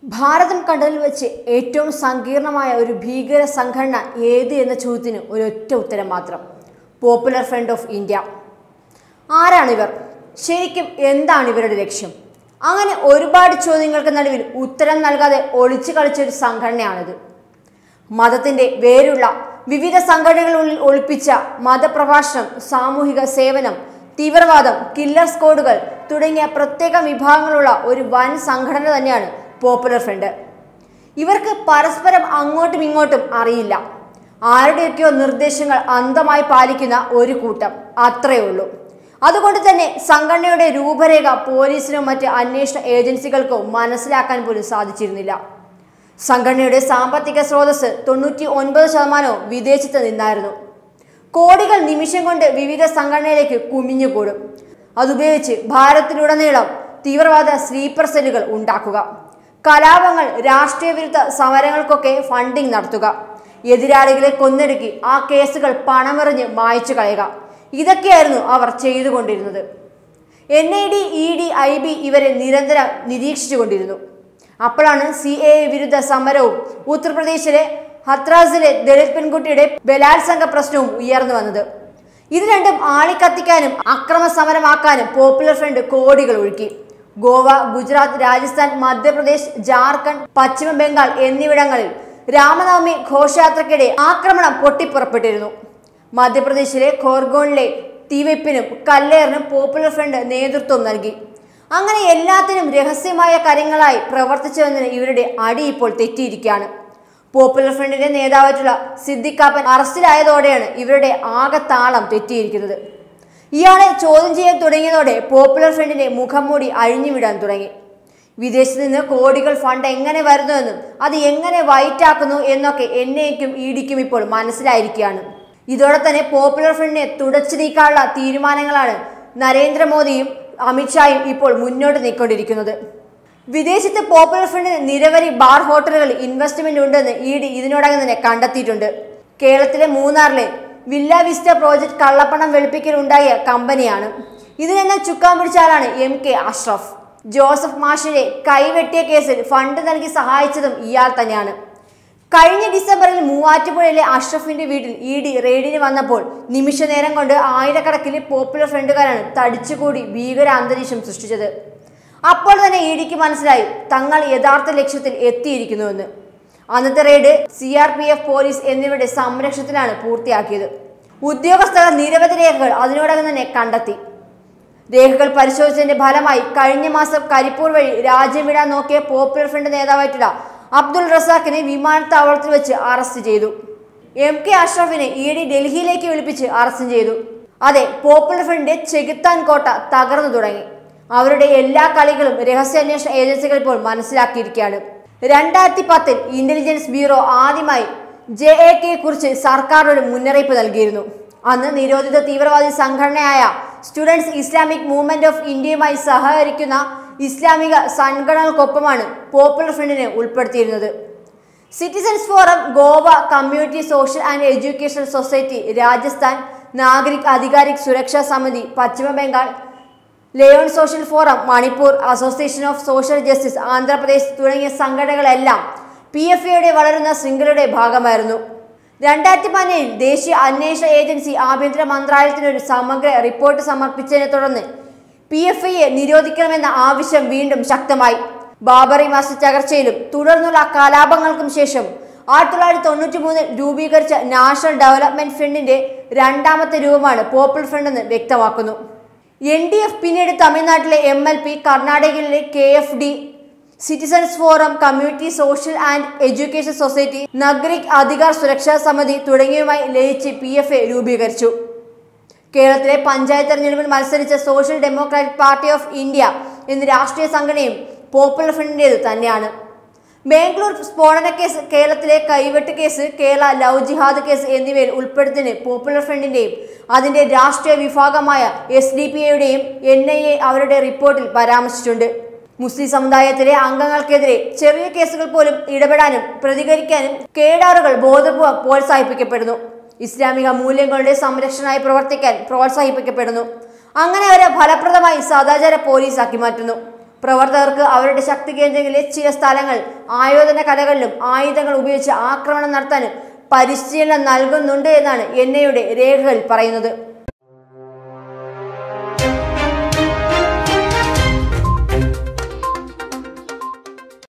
ഭാരതം കണ്ടതിൽ വെച്ച് ഏറ്റവും സങ്കീർണമായ ഒരു ഭീകര സംഘടന ഏത് എന്ന ചോദ്യത്തിന് ഒരൊറ്റ ഉത്തരം മാത്രം പോപ്പുലർ ഫ്രണ്ട് ഓഫ് ഇന്ത്യ ആരാണിവർ ശരിക്കും എന്താണ് ഇവരുടെ ലക്ഷ്യം അങ്ങനെ ഒരുപാട് ചോദ്യങ്ങൾക്ക് നടുവിൽ ഉത്തരം നൽകാതെ ഒളിച്ചു കളിച്ച ഒരു സംഘടനയാണിത് മതത്തിന്റെ വേരുള്ള വിവിധ സംഘടനകളുള്ളിൽ ഒളിപ്പിച്ച മതപ്രഭാഷണം സാമൂഹിക സേവനം തീവ്രവാദം കില്ലർ സ്ക്വാഡുകൾ തുടങ്ങിയ പ്രത്യേക വിഭാഗങ്ങളുള്ള ഒരു വൻ സംഘടന തന്നെയാണ് പോപ്പുലർ ഫ്രണ്ട് ഇവർക്ക് പരസ്പരം അങ്ങോട്ടും ഇങ്ങോട്ടും അറിയില്ല ആരുടെയൊക്കെയോ നിർദ്ദേശങ്ങൾ അന്ധമായി പാലിക്കുന്ന ഒരു കൂട്ടം അത്രയേ ഉള്ളൂ അതുകൊണ്ട് തന്നെ സംഘടനയുടെ രൂപരേഖ പോലീസിനോ മറ്റ് അന്വേഷണ ഏജൻസികൾക്കോ മനസ്സിലാക്കാൻ പോലും സാധിച്ചിരുന്നില്ല സംഘടനയുടെ സാമ്പത്തിക സ്രോതസ് തൊണ്ണൂറ്റി ഒൻപത് ശതമാനവും വിദേശത്ത് നിന്നായിരുന്നു കോടികൾ നിമിഷം കൊണ്ട് വിവിധ സംഘടനയിലേക്ക് കുമിഞ്ഞുകൂടും അതുപയോഗിച്ച് ഭാരതത്തിലുടനീളം തീവ്രവാദ സ്ലീപ്പർ സെല്ലുകൾ ഉണ്ടാക്കുക കലാപങ്ങൾ രാഷ്ട്രീയ വിരുദ്ധ സമരങ്ങൾക്കൊക്കെ ഫണ്ടിംഗ് നടത്തുക എതിരാളികളെ കൊന്നൊടുക്കി ആ കേസുകൾ പണമെറിഞ്ഞ് മായ്ച്ചു കളയുക ഇതൊക്കെയായിരുന്നു അവർ ചെയ്തുകൊണ്ടിരുന്നത് N I D E D I B ഇവരെ നിരന്തരം നിരീക്ഷിച്ചുകൊണ്ടിരുന്നു അപ്പോഴാണ് സി എ വിരുദ്ധ സമരവും ഉത്തർപ്രദേശിലെ ഹത്രാസിലെ ദളിത് പെൺകുട്ടിയുടെ ബലാത്സംഗ പ്രശ്നവും ഉയർന്നു വന്നത് ഇത് രണ്ടും ആളിക്കത്തിക്കാനും അക്രമ സമരമാക്കാനും പോപ്പുലർ ഫ്രണ്ട് കോടികൾ ഒഴുക്കി ഗോവ ഗുജറാത്ത് രാജസ്ഥാൻ മധ്യപ്രദേശ് ജാർഖണ്ഡ് പശ്ചിമ ബംഗാൾ എന്നിവിടങ്ങളിൽ രാമനവമി ഘോഷയാത്രയ്ക്കിടെ ആക്രമണം പൊട്ടിപ്പുറപ്പെട്ടിരുന്നു മധ്യപ്രദേശിലെ ഖോർഗോണിലെ തീവെപ്പിനും കല്ലേറിനും പോപ്പുലർ ഫ്രണ്ട് നേതൃത്വം നൽകി അങ്ങനെ എല്ലാത്തിനും രഹസ്യമായ കാര്യങ്ങളായി പ്രവർത്തിച്ചുവെന്നതിന് ഇവരുടെ അടി ഇപ്പോൾ തെറ്റിയിരിക്കുകയാണ് പോപ്പുലർ ഫ്രണ്ടിന്റെ നേതാവായിട്ടുള്ള സിദ്ദിഖാപ്പൻ അറസ്റ്റിലായതോടെയാണ് ഇവരുടെ ആകെ താളം തെറ്റിയിരിക്കുന്നത് ഇയാളെ ചോദ്യം ചെയ്യാൻ തുടങ്ങിയതോടെ പോപ്പുലർ ഫ്രണ്ടിന്റെ മുഖംമൂടി അഴിഞ്ഞുവിടാൻ തുടങ്ങി വിദേശത്ത് നിന്ന് കോടികൾ ഫണ്ട് എങ്ങനെ വരുന്നുവെന്നും അത് എങ്ങനെ വൈറ്റാക്കുന്നു എന്നൊക്കെ എന്നെയ്ക്കും ഇഡിക്കും ഇപ്പോൾ മനസ്സിലായിരിക്കുകയാണ് ഇതോടെ തന്നെ പോപ്പുലർ ഫ്രണ്ടിനെ തുടച്ചു നീക്കാനുള്ള തീരുമാനങ്ങളാണ് നരേന്ദ്രമോദിയും അമിത്ഷായും ഇപ്പോൾ മുന്നോട്ട് നീക്കൊണ്ടിരിക്കുന്നത് വിദേശത്ത് പോപ്പുലർ ഫ്രണ്ടിന് നിരവധി ബാർ ഹോട്ടലുകളിൽ ഇൻവെസ്റ്റ്മെന്റ് ഉണ്ടെന്ന് ഇ ഡി ഇതിനോടകം തന്നെ കണ്ടെത്തിയിട്ടുണ്ട് കേരളത്തിലെ മൂന്നാറിലെ വില്ല വിസ്റ്റ പ്രോജക്ട് കള്ളപ്പണം വെളുപ്പിക്കൽ ഉണ്ടായ കമ്പനിയാണ് ഇതിനെല്ലാം ചുക്കാൻ പിടിച്ചാലാണ് എം കെ അഷ്റഫ് ജോസഫ് മാഷിനെ കൈവെട്ടിയ കേസിൽ ഫണ്ട് നൽകി സഹായിച്ചതും ഇയാൾ തന്നെയാണ് കഴിഞ്ഞ ഡിസംബറിൽ മൂവാറ്റുപുഴയിലെ അഷ്റഫിന്റെ വീട്ടിൽ ഇ ഡി റെയ്ഡിന് വന്നപ്പോൾ നിമിഷ നേരം കൊണ്ട് ആയിരക്കണക്കിന് പോപ്പുലർ ഫ്രണ്ടുകാരാണ് തടിച്ചുകൂടി ഭീകര അന്തരീക്ഷം സൃഷ്ടിച്ചത് അപ്പോൾ തന്നെ ഇ ഡിക്ക് മനസ്സിലായി തങ്ങൾ യഥാർത്ഥ ലക്ഷ്യത്തിൽ എത്തിയിരിക്കുന്നുവെന്ന് അന്നത്തെ raid C R P F police എന്നിവരുടെ സംരക്ഷണത്തിലാണ് പൂർത്തിയാക്കിയത് ഉദ്യോഗസ്ഥർ നിരവധി രേഖകൾ അതിനോടകം തന്നെ കണ്ടെത്തി രേഖകൾ പരിശോധിച്ചതിന്റെ ഫലമായി കഴിഞ്ഞ മാസം കരിപ്പൂർ വഴി രാജ്യം വിടാൻ നോക്കിയ പോപ്പുലർ ഫ്രണ്ട് നേതാവായിട്ടുള്ള അബ്ദുൾ റസാഖിനെ വിമാനത്താവളത്തിൽ വെച്ച് അറസ്റ്റ് ചെയ്തു എം കെ അഷ്റഫിനെ ഇ ഡി ഡൽഹിയിലേക്ക് വിളിപ്പിച്ച് അറസ്റ്റ് ചെയ്തു അതെ പോപ്പുലർ ഫ്രണ്ടിന്റെ ചെകുത്താൻ കോട്ട തകർന്നു തുടങ്ങി അവരുടെ എല്ലാ കളികളും രഹസ്യാന്വേഷണ ഏജൻസികൾ ഇപ്പോൾ മനസ്സിലാക്കിയിരിക്കുകയാണ് രണ്ടായിരത്തി പത്തിൽ ഇന്റലിജൻസ് ബ്യൂറോ ആദ്യമായി ജെ എ കെ കുറിച്ച് സർക്കാർ ഒരു മുന്നറിയിപ്പ് നൽകിയിരുന്നു അന്ന് നിരോധിത തീവ്രവാദി സംഘടനയായ സ്റ്റുഡൻസ് ഇസ്ലാമിക് മൂവ്മെന്റ് ഓഫ് ഇന്ത്യയുമായി സഹകരിക്കുന്ന ഇസ്ലാമിക സംഘടനകൾക്കൊപ്പമാണ് പോപ്പുലർ ഫ്രണ്ടിനെ ഉൾപ്പെടുത്തിയിരുന്നത് citizens forum Goa community social and educational society Rajasthan Nagarik Adhikarik Suraksha Samiti Paschim Bengal ലയോൺ social forum Manipur association of social justice Andhra Pradesh തുടങ്ങിയ സംഘടനകളെല്ലാം പി എഫ് എയുടെ വളരുന്ന ശൃംഖലയുടെ ഭാഗമായിരുന്നു രണ്ടായിരത്തി പതിനേഴിൽ ദേശീയ അന്വേഷണ ഏജൻസി ആഭ്യന്തര മന്ത്രാലയത്തിന് ഒരു സമഗ്ര റിപ്പോർട്ട് സമർപ്പിച്ചതിനെ തുടർന്ന് പി എഫ് ഐയെ നിരോധിക്കണമെന്ന ആവശ്യം വീണ്ടും ശക്തമായി ബാബറി മസ്ജിദ് തകർച്ചയിലും തുടർന്നുള്ള കലാപങ്ങൾക്കും ശേഷം ആയിരത്തി തൊള്ളായിരത്തി തൊണ്ണൂറ്റി മൂന്നിൽ രൂപീകരിച്ച നാഷണൽ ഡെവലപ്മെന്റ് ഫ്രണ്ടിന്റെ രണ്ടാമത്തെ രൂപമാണ് പോപ്പുലർ ഫ്രണ്ട് എന്ന് വ്യക്തമാക്കുന്നു എൻ ഡി എഫ് പിന്നീട് തമിഴ്നാട്ടിലെ എം എൽ പി കർണാടകയിലെ K F D citizens forum community social and education society Nagarik Adhikar Suraksha Samiti തുടങ്ങിയവയുമായി ലയിച്ച് പി എഫ് എ രൂപീകരിച്ചു കേരളത്തിലെ പഞ്ചായത്ത് തെരഞ്ഞെടുപ്പിൽ മത്സരിച്ച social democratic party of India എന്ന രാഷ്ട്രീയ സംഘടനയും പോപ്പുലർ ഫ്രണ്ടിൻ്റേത് തന്നെയാണ് ബാംഗ്ലൂർ സ്ഫോടന കേസ് കേരളത്തിലെ കൈവെട്ട് case Kerala love jihad case എന്നിവയിൽ ഉൾപ്പെടുത്തിന് പോപ്പുലർ ഫ്രണ്ടിന്റെയും അതിന്റെ രാഷ്ട്രീയ വിഭാഗമായ എസ് ഡി പി എയുടെയും എൻ ഐ എ അവരുടെ റിപ്പോർട്ടിൽ പരാമർശിച്ചിട്ടുണ്ട് മുസ്ലിം സമുദായത്തിലെ അംഗങ്ങൾക്കെതിരെ ചെറിയ കേസുകൾ പോലും ഇടപെടാനും പ്രതികരിക്കാനും കേഡാറുകൾ ബോധപൂർവ്വം പ്രോത്സാഹിപ്പിക്കപ്പെടുന്നു ഇസ്ലാമിക മൂല്യങ്ങളുടെ സംരക്ഷണമായി പ്രവർത്തിക്കാൻ പ്രോത്സാഹിപ്പിക്കപ്പെടുന്നു അങ്ങനെ അവരെ ഫലപ്രദമായി സദാചാര പോലീസാക്കി മാറ്റുന്നു പ്രവർത്തകർക്ക് അവരുടെ ശക്തി കേന്ദ്രങ്ങളിലെ ചില സ്ഥലങ്ങൾ ആയോധന കലകളിലും ആയുധങ്ങൾ ഉപയോഗിച്ച് ആക്രമണം നടത്താനും പരിശീലനം നൽകുന്നുണ്ട് എന്നാണ് എൻ ഐയുടെ രേഖകൾ പറയുന്നത്